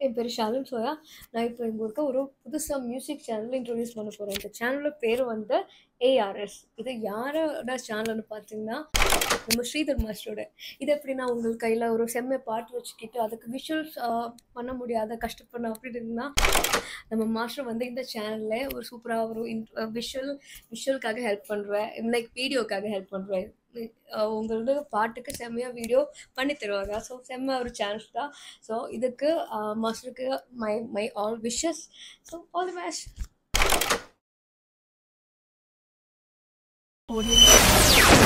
என் பேர் ஷாலின் சோயா நான் இப்போ உங்களுக்கு ஒரு புதுசாக மியூசிக் சேனல் இன்ட்ரடியூஸ் பண்ண போகிறேன் இந்த சேனலோட பேர் வந்து ஏஆர்எஸ் இது யாரோட சேனல்னு பார்த்தீங்கன்னா நம்ம ஸ்ரீதர் மாஸ்டரோட இது எப்படின்னா உங்களுக்கு கையில் ஒரு செம்மை பாட்டு வச்சுக்கிட்டு அதுக்கு விஷுவல்ஸ் பண்ண முடியாத கஷ்டப்படணும் அப்படின்னா நம்ம மாஸ்டர் வந்து இந்த சேனலில் ஒரு சூப்பராக ஒரு விஷுவல் விஷுவலுக்காக ஹெல்ப் பண்ணுறேன் லைக் வீடியோக்காக ஹெல்ப் பண்ணுறேன் உங்களோட பாட்டுக்கு செம்மையாக வீடியோ பண்ணி தருவாங்க ஸோ செம்ம ஒரு சான்ஸ் தான் ஸோ இதுக்கு மாஸ்டருக்கு my my all wishes so all the best